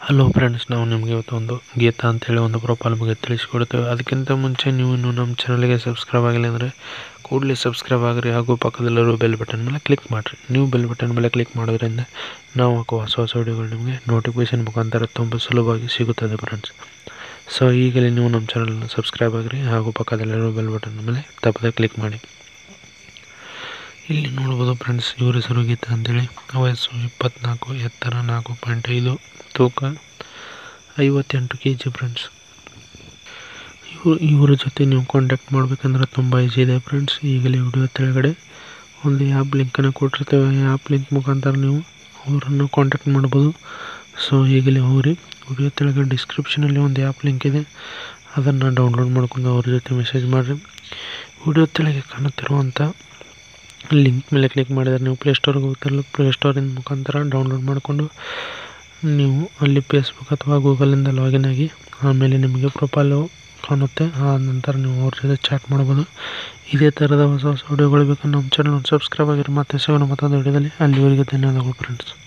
hello friends ನಾವು ನಿಮಗೆ ಇವತ್ತು ಒಂದು ಗೀತಾ ಅಂತೇಳಿ ಒಂದು ಪ್ರೊಫೈಲ್ ಬಗ್ಗೆ ತಿಳಿಸ್ಕೊಡ್ತೇವೆ ಅದಕ್ಕಿಂತ ಮುಂಚೆ ನೀವು ಇನ್ನೂ ನಮ್ಮ ಚಾನಲ್ಗೆ ಸಬ್ಸ್ಕ್ರೈಬ್ ಆಗಿಲ್ಲ ಅಂದರೆ ಕೂಡಲೇ ಸಬ್ಸ್ಕ್ರೈಬ್ ಆಗಿರಿ ಹಾಗೂ ಪಕ್ಕದಲ್ಲಿರೋ ಬೆಲ್ ಬಟನ್ ಮೇಲೆ ಕ್ಲಿಕ್ ಮಾಡಿರಿ ನೀವು ಬೆಲ್ ಬಟನ್ ಮೇಲೆ ಕ್ಲಿಕ್ ಮಾಡೋದ್ರಿಂದ ನಾವು ಹಾಕುವ ಹೊಸ ಹೊಸ ವಿಡಿಯೋಗಳು ನಿಮಗೆ ನೋಟಿಫಿಕೇಶನ್ ಮುಖಾಂತರ ತುಂಬ ಸುಲಭವಾಗಿ ಸಿಗುತ್ತದೆ ಫ್ರೆಂಡ್ಸ್ ಸೊ ಈಗಲೇ ನೀವು ನಮ್ಮ ಚಾನಲ್ನ ಸಬ್ಸ್ಕ್ರೈಬ್ ಆಗಿರಿ ಹಾಗೂ ಪಕ್ಕದಲ್ಲಿರೋ ಬೆಲ್ ಬಟನ್ ಮೇಲೆ ತಪ್ಪದೆ ಕ್ಲಿಕ್ ಮಾಡಿ ಇಲ್ಲಿ ನೋಡ್ಬೋದು ಫ್ರೆಂಡ್ಸ್ ಇವ್ರ ಹೆಸರು ಗೀತಾ ಅಂತೇಳಿ ವಯಸ್ಸು ಇಪ್ಪತ್ನಾಲ್ಕು ಎತ್ತರ ನಾಲ್ಕು ಪಾಯಿಂಟ್ ಐದು ತೂಕ ಐವತ್ತೆಂಟು ಕೆ ಜಿ ಫ್ರೆಂಡ್ಸ್ ಇವ್ರು ಇವರ ಜೊತೆ ನೀವು ಕಾಂಟ್ಯಾಕ್ಟ್ ಮಾಡಬೇಕಂದ್ರೆ ತುಂಬ ಈಸಿ ಇದೆ ಫ್ರೆಂಡ್ಸ್ ಈಗಲೇ ವಿಡಿಯೋ ಕೆಳಗಡೆ ಒಂದು ಆ್ಯಪ್ ಲಿಂಕನ್ನು ಕೊಟ್ಟಿರ್ತೇವೆ ಆ ಆ್ಯಪ್ ಲಿಂಕ್ ಮುಖಾಂತರ ನೀವು ಅವರನ್ನು ಕಾಂಟ್ಯಾಕ್ಟ್ ಮಾಡ್ಬೋದು ಸೊ ಈಗಲೇ ಹೋಗ್ರಿ ವಿಡಿಯೋ ಕೆಳಗಡೆ ಡಿಸ್ಕ್ರಿಪ್ಷನಲ್ಲಿ ಒಂದು ಆ್ಯಪ್ ಲಿಂಕ್ ಇದೆ ಅದನ್ನು ಡೌನ್ಲೋಡ್ ಮಾಡ್ಕೊಂಡು ಅವ್ರ ಜೊತೆ ಮೆಸೇಜ್ ಮಾಡಿರಿ ವಿಡಿಯೋ ಕೆಳಗೆ ಕಾಣುತ್ತಿರುವಂಥ ಲಿಂಕ್ ಮೇಲೆ ಕ್ಲಿಕ್ ಮಾಡಿದರೆ ನೀವು ಪ್ಲೇಸ್ಟೋರ್ಗೆ ಹೋಗ್ತಿರಲ್ಲ ಪ್ಲೇಸ್ಟೋರಿನ ಮುಖಾಂತರ ಡೌನ್ಲೋಡ್ ಮಾಡಿಕೊಂಡು ನೀವು ಅಲ್ಲಿ ಫೇಸ್ಬುಕ್ ಅಥವಾ ಗೂಗಲಿಂದ ಲಾಗಿನ್ ಆಗಿ ಆಮೇಲೆ ನಿಮಗೆ ಪ್ರೊಫೈಲು ಕಾಣುತ್ತೆ ಆ ನಂತರ ನೀವು ಅವ್ರ ಜೊತೆ ಚಾಟ್ ಮಾಡ್ಬೋದು ಇದೇ ಥರದ ಹೊಸ ಹೊಸ ವಿಡಿಯೋಗಳು ಬೇಕು ನಮ್ಮ ಚಾನಲ್ ಸಬ್ಸ್ಕ್ರೈಬ್ ಆಗಿರಿ ಮತ್ತೆ ಸಿಗೋಣ ಮತ್ತೊಂದು ವಿಡಿಯೋದಲ್ಲಿ ಅಲ್ಲಿವರೆಗೆ ಧನ್ಯವಾದಗಳು ಫ್ರೆಂಡ್ಸ್